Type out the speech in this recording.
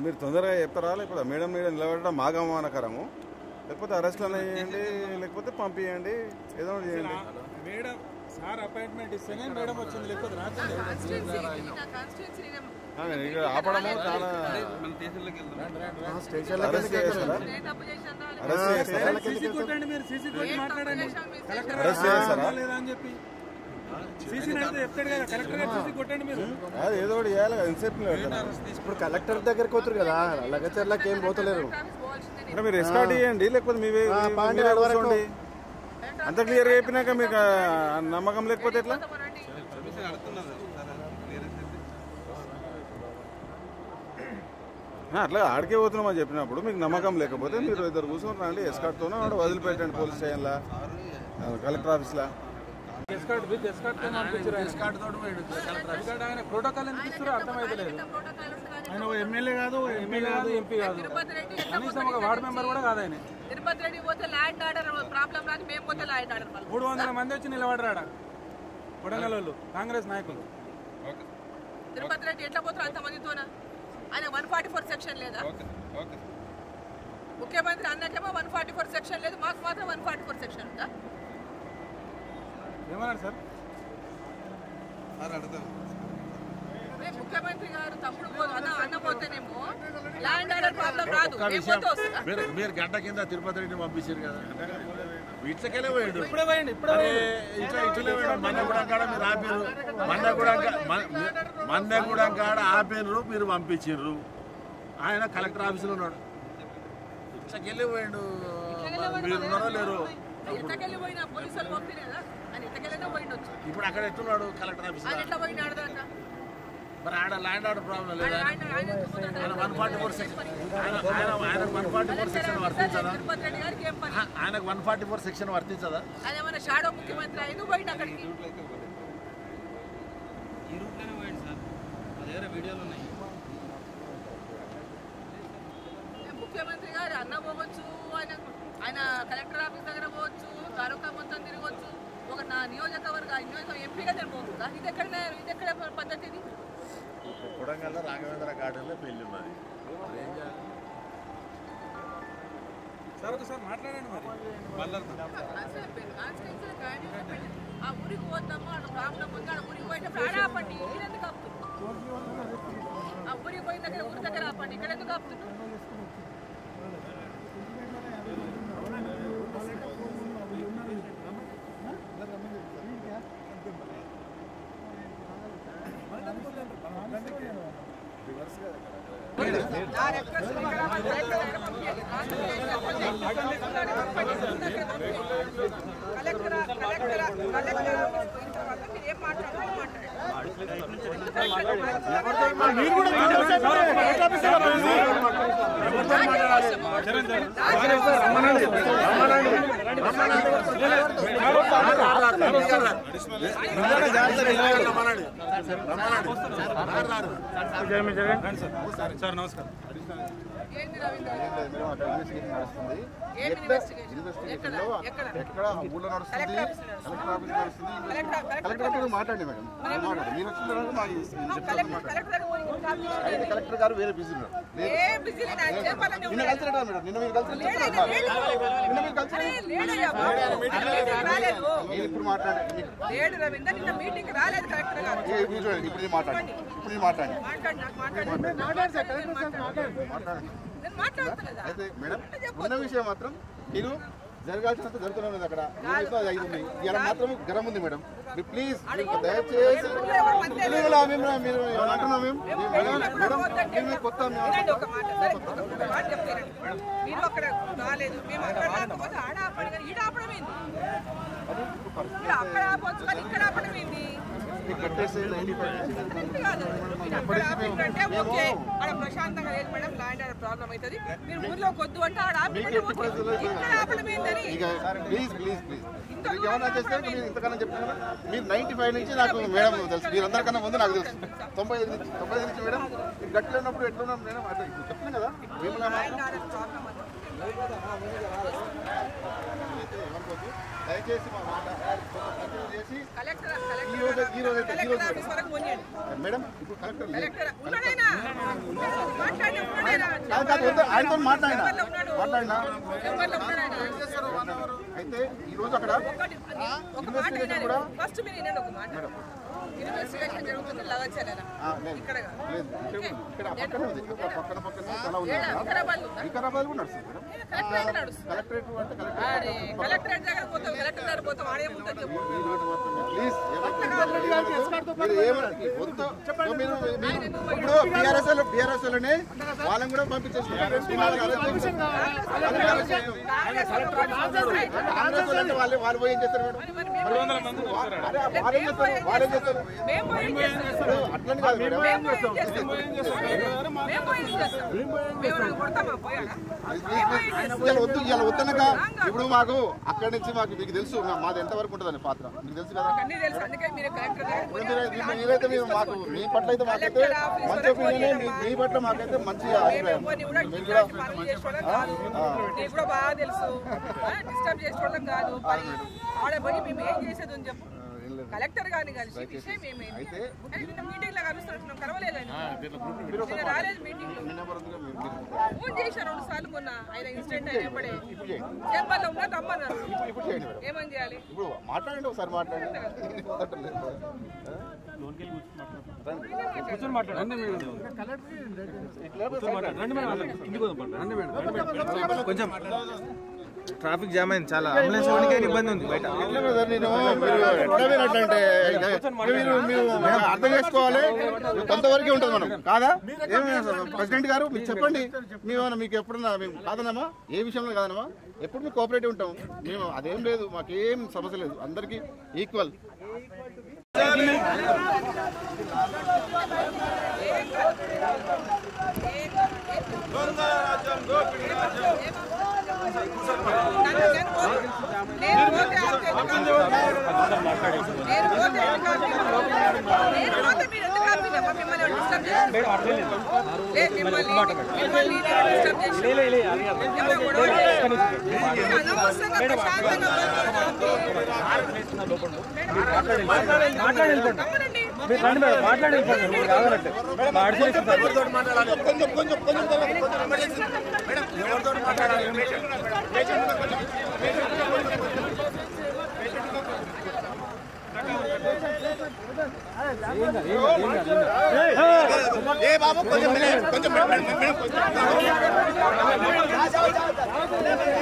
మీరు తొందరగా చెప్తారా లేకపోతే మేడం మీద నిలబడడం మాకు అవమానకరము లేకపోతే అరెస్ట్లను చేయండి లేకపోతే పంపించండి ఏదో ఒకటి చేయండి మేడం సార్ అపాయింట్మెంట్ ఇస్తేనే మేడం వచ్చింది లేకపోతే రాత్రి కాన్స్టిట్యున్సీ నా కాన్స్టిట్యున్సీ నేను ఆ, ఇక్కడ ఆపడము చాలా అరెస్ట్ చేస్తారా నేను తప్పు చేశాను అరెస్ట్ చేస్తారా సీసీ కొట్టండి మీరు సీసీ కొట్టి మాట్లాడండి కలెక్టర్ గారు అరెస్ట్ చేస్తారా లేదా అని చెప్పి సీసీ అయితే చెప్తాడు కదా కలెక్టర్ గారు సీసీ కొట్టండి మీరు అది ఏదో ఒకటి చేయాలి కదా ఇన్సెప్ట్ పెడతారు ఇప్పుడు కలెక్టర్ దగ్గరికి పోతారు కదా లగచర్లకి ఏం పోతలేరు పోవాల్సిందే అంటే మీరు ఎస్కాట్ ఇవ్వండి లేకపోతే మీవే ఆ, మీ- పాండే మీరే ఆడ వరకు. కూర్చోండి అంత క్లియర్గా చెప్పినాక మీకు ఆ నమ్మకం లేకపోతే ఎట్లా ఆ, అట్లా ఆడికే పోతున్నామని చెప్పినప్పుడు మీకు నమ్మకం లేకపోతే మీరు ఇద్దరు కూర్చొని రండి ఎస్కాట్తోనో ఆడ వదిలిపెట్టండి పోలీస్ స్టేషన్లా ఆ, కలెక్టర్ ఆఫీస్లా ఎస్కాట్ విత్ ఎస్కాట్ తో పంపించారు ఎస్కాట్ తోడు ఎందుకంటే ఆయన ప్రోటోకాల్ ఎందుకు ఇస్తారో అర్థమైతలేదు ఆయన ఓ ఎమ్మెల్యే కాదు ఓ ఎంపీ కాదు ఎంపీ కాదు తిరుపతి రెడ్డి ఎంత కనీసం ఒక వార్డు మెంబర్ కూడా కాదు ఆయన తిరుపతి రెడ్డి పోతే ల్యాండ్ ఆర్డర్ ప్రాబ్లం రాదు మేము పోతే ల్యాండ్ ఆర్డర్ వల్ల మూడు వందల మంది వచ్చి నిలబడరాడ కొడంగల్ వాళ్ళు కాంగ్రెస్ నాయకులు తిరుపతి రెడ్డి ఎట్లా పోతారు అంతమందితోన ఆయన వన్ ఫార్టీ ఫోర్ సెక్షన్ లేదా ముఖ్యమంత్రి అన్నకేమో వన్ ఫార్టీ ఫోర్ సెక్షన్ లేదు మాకు మాత్రం వన్ ఫార్టీ ఫోర్ సెక్షన్ ఉందా ఏమన్నారు సార్ రేపు ముఖ్యమంత్రి గారు తప్పుడు పో- అన్న అన్న పోతేనేమో ల్యాండ్ ఆర్డర్ ప్రాబ్లం రాదు మేము పోతే వస్తుందా మీరు మీరు గంట కింద తిరుపతి రెడ్డిని పంపించారు కదా ఇట్లకెళ్ళే పోయాడు ఇప్పుడే పోయండి ఇప్పుడే అరే, ఇట్లా ఇట్లనే పోయాడు మన్నగూడెం కాడ మీరు ఆపారు మన్నగూడెం కా- మ- మన్నగూడెం కాడ ఆపారు మీరు పంపించారు ఆయన కలెక్టర్ ఆఫీసులో ఉన్నాడు ఇట్లకెళ్ళి పోయాడు మీరు ఉన్నారో లేరు ఎంతకెళ్ళి పోయినా పోలీసు వాళ్ళు పంపిణీ కదా ఆయన ఎంతకెళ్ళినా పోయిండొచ్చు ఇప్పుడు అక్కడ ఎట్టున్నాడు కలెక్టర్ ఆఫీస్ ఆయన ఎట్లా పోయినాడు దాకా మరి ఆడ ల్యాండ్ ఆర్డర్ ప్రాబ్లం లేదా ఆయన ఆయన ఎందుకు కుదరదు? ఆయన వన్ ఫార్టీ ఫోర్ సెక్షన్ ఆయన ఆయన ఆయన వన్ ఫార్టీ ఫోర్ సెక్షన్ వర్తించదా తిరుపతి రెడ్డి గారికి ఏం పని ఆ- ఆయనకు వన్ ఫార్టీ ఫోర్ సెక్షన్ వర్తించదా ఆయన ఏమైనా షాడో ముఖ్యమంత్రి అయింది పోయిండు అక్కడికి ఈ రూట్లోనే పోయింది సార్ మా దగ్గర వీడియోలు ఉన్నాయి ముఖ్యమంత్రి గారు అన్న పోవచ్చు ఆయన ఆయన కలెక్టర్ ఆఫీస్ దగ్గర పోవచ్చు తాలూకా మొత్తం తిరగవచ్చు ఒక నా నియోజకవర్గ నియోజక ఎంపీగా తెలిపోతుందా ఇది ఎక్కడ ఇది ఎక్కడ పద్ధతి ఇది కొడంగల్లో రాఘవేంద్ర గార్డెన్లో పెళ్లి ఉన్నది మరి ఏం చేయాలి సార్ ఒకసారి మాట్లాడండి మరి కాన్స్టిట్యూన్సీలో క్యాండిడేట్ పెట్టి ఆ ఊరికి పోతాము అక్కడ ప్రాబ్లం ఉంది ఆ ఊరికి పోయినప్పుడు ఆడ ఆపండి ఇక్కడ ఎందుకు ఆపుతున్నారు ఆ ఊరికి పోయిన దగ్గర ఊరి దగ్గర ఆపండి ఇక్కడ ఎందుకు ఆపుతున్నారు డైరెక్టర్స్ ఇక్కడ మన డైరెక్టర్ దగ్గర పంపించండి. కలెక్టర్ కలెక్టర్ కలెక్టర్ ఆఫీస్ పోయిన తర్వాత మీరు ఏం మాట్లాడాలో మాట్లాడండి సార్ నమస్కారం ఏంది రవీంద్ర మేడం అక్కడ ఇన్వెస్టిగేషన్ నడుస్తుంది ఏం ఇన్వెస్టిగేషన్ ఎక్కడ ఇన్వెస్టిగేషన్ ఎక్కడ ఎక్కడ ఊళ్ళో నడుస్తుంది కలెక్టర్ ఆఫీస్ నడుస్తుంది. కలెక్టర్ ఆఫీస్ నడుస్తుంది కలెక్టర్ కలెక్టర్ గారు మాట్లాడండి మేడం మాట్లాడండి మీరు వచ్చిన తర్వాత మాకు కలెక్టర్ కలెక్టర్ దగ్గర పోయి కాపీ అయితే కలెక్టర్ గారు వేరే బిజీ ఉన్నారు ఏ బిజీ లేని ఆయన చెప్పాలని నిన్న కలిసి మేడం నిన్న మీరు కలిసి లేడయ్యా, లేడు. నిన్న మీరు కలిసి అరే, లేడయ్యా బాబు. మీటింగ్ రాలేదు నేను ఇప్పుడు మాట్లాడండి లేడు రవీందర్ నిన్న మీటింగ్ రాలేదు కలెక్టర్ గారు ఇప్పుడు చూడండి ఇప్పుడు నేను మాట్లాడండి ఇప్పుడు నేను మాట్లాడండి మాట్లాడు నాకు మాట్లాడు మాట్లాడండి నేను మాట్లాడుతున్నా కదా అయితే మేడం ఉన్న విషయం మాత్రం మీరు జరగాల్సినంత జరుగుతూనే ఉంది అక్కడ ఏమైతే అది అయింది ఇలా మాత్రం గరం ఉంది మేడం మీరు ప్లీజ్ దయచేసి పిల్లలు ఆ మేము మీరు అంటున్నాం మేము మేడం మేడం మేము కొత్త మేము వినండి ఒక మాట సరే ఒక మాట చెప్తానండి మీరు అక్కడ రాలేదు మేము అక్కడ రాకపోతే ఆడ ఆపడం కానీ ఈడ ఆపడం ఏంది మీరు అక్కడ ఆపవచ్చు కానీ ఇక్కడ ఆపడం ఏంది మీకు కట్టేసి నైన్టీ కరెక్ట్ కాదు మీరు అక్కడ ఆపిందంటే ఓకే ఆడ ప్రశాంతంగా లేదు మేడం ల్యాండ్ ఆడ ప్రాబ్లం అవుతుంది మీరు ఊర్లో కొద్దు అంటే ఆడ ఆపిందంటే ఓకే ఇక్కడ ఆపడం ఏందని ఇక ప్లీజ్ ప్లీజ్ ప్లీజ్ మీకు ఏమన్నా చేస్తే మీరు ఇంతకన్నా చెప్తున్నారు మీరు నైన్టీ ఫైవ్ నుంచి నాకు మేడం తెలుసు మీరు అందరికన్నా ముందు నాకు తెలుసు తొంభై ఐదు నుంచి తొంభై ఐదు నుంచి మేడం మీరు గట్టిలో ఉన్నప్పుడు ఎట్లున్నాం మేడం అట్లా ఇప్పుడు చెప్తున్నాను కదా మేము ల్యాండ్ ఆడ ప్రాబ్లం అది ఏమనుకోవద్దు దయచేసి మా మాట కంటిన్యూ చేసి కలెక్టర్ ఈ రోజు ఈ రోజు అయితే ఈ కలెక్టర్ రోజు ఆఫీస్ వరకు పోనీయండి మేడం ఇప్పుడు కలెక్టర్ లేదు కలెక్టర్ ఉన్నాడైనా మాట్లాడి ఉన్నాడు కాదు, కాదు, వద్దు, ఆయనతో మాట్లాడినా మాట్లాడినా ఎవరిలో ఉన్నాడు ఆయన? అయితే ఈ రోజు అక్కడ ఒకటి ఒక మాట వినండి. ఫస్ట్ మీరు వినండి ఒక మాట ఇన్వెస్టిగేషన్ జరుగుతుంది లగచ్చారా ఆ, లేదు ఇక్కడ కాదు. లేదు ఇక్కడ ఇక్కడ పక్కనే ఉంది ఇక్కడ పక్కన పక్కనే తల ఉంది ఏడా? వికారాబాద్ ఉందా? వికారాబాద్ కూడా నడుస్తుంది మేడం కలెక్టరేట్ నడుస్తుంది కలెక్టరేట్ అంటే కలెక్టరేట్ అరే, కలెక్టరేట్ దగ్గర పోతాం కలెక్టర్ దగ్గర పోతాం ఆడేముంటుంది చెప్పు ఈ రోజు మాత్రమే ప్లీజ్ మీరు ఏమని వద్దు మీరు మీరు- ఇప్పుడు బీఆర్ఎస్ బీఆర్ఎస్ వాళ్ళని వాళ్ళని కూడా పంపించేస్తున్నారు కాంగ్రెస్ వాళ్ళంటే వాళ్ళు వాళ్ళు పోయి ఏం చేస్తారు మేడం అరే, వాళ్ళు ఏం చేస్తారు వాళ్ళు ఏం చేస్తారు మేము పోయి ఏం చేస్తాం? అట్లని కాదు మేడం మేము పోయి ఏం చేస్తాం? మేము పోయి ఏం చేస్తాం? మేము నాకు కొడతామా పోయాడా? మేము పోయి ఏం చేస్తాం? ఇవాళ వద్దు ఇవాళ వద్దనక ఇప్పుడు మాకు అక్కడి నుంచి మాకు మీకు తెలుసు మా- మాది ఎంత వరకు ఉంటుందని పాత్ర మీకు తెలుసు కదా అన్నీ తెలుసు అందుకే మీరు కలెక్టర్ దగ్గర పోయి మీరు- మీరు- మీరైతే మీరు మాకు మీ పట్ల అయితే మాకైతే మంచి ఒపీనియన్ మీ మీ పట్ల మాకైతే మంచి అభిప్రాయం ఎవరిని కూడా ఇట్లాంటి పనులు చేసేవాళ్ళం కాదు నీకు కూడా బాగా తెలుసు డిస్టర్బ్ చేసేవాళ్ళం కాదు మరి ఆడ పోయి మేము ఏం చేసేది అని చెప్పు కలెక్టర్ గారిని కలిసి విషయం ఏమైంది అని నిన్న మీటింగ్ లో కలుస్తున్నాం కలవలేదండి నిన్న రాలేదు మీటింగ్ లో మీ నెంబర్ ఉందిగా మీరు మీరు ఫోన్ చేశాను రెండు సార్లు మొన్న ఆయన ఇన్సిడెంట్ అయినప్పుడే చేపల్లో ఉన్నా రమ్మన్నారు ఇప్పుడు చేయండి మేడం ఏమని చేయాలి ఇప్పుడు మాట్లాడండి ఒకసారి మాట్లాడండి కూర్చొని మాట్లాడు రండి మేడం కూర్చొని మాట్లాడు రండి మేడం ఇంటికి పోదాం రండి మేడం కొంచెం ట్రాఫిక్ జామ్ అయింది చాలా అంబులెన్స్ పోనీకే ఇబ్బంది ఉంది బయట ఎట్లా బ్రదర్ నేను మీరు ఎట్లా మీరు అట్లా అంటే మీరు మీరు అర్థం చేసుకోవాలి కొంతవరకే ఉంటుంది మనం కాదా ఏమి ప్రెసిడెంట్ గారు మీరు చెప్పండి మేము మీకు ఎప్పుడన్నా మేము కాదనమా ఏ విషయంలో కాదనమా ఎప్పుడు మీకు కోఆపరేటివ్ ఉంటాం మేము అదేం లేదు మాకేం సమస్య లేదు అందరికీ ఈక్వల్ నన్ను నేను పోతే- నేను పోతే అంతే ఎందుకు ఆపుతారు? నేను పోతే ఎందుకు ఆపుతారు? నేను పోతే మీరు ఎందుకు ఆపినారు? మరి మిమ్మల్ని ఎవరు disturb చేశారు? లేదు, మిమ్మల్ని మిమ్మల్ని నేను disturb చేశాను. ఏమైనా గొడవ చేశారా? మీరు అనవసరంగా ప్రశాంతంగా మాట్లాడి వెళ్ళిపోండి రమ్మనండి. మీరు రండి మేడం మాట్లాడి వెళ్ళిపోండి మీరు కావాలంటే మా అడిచి ఏ బాబు కొంచెం కొంచెం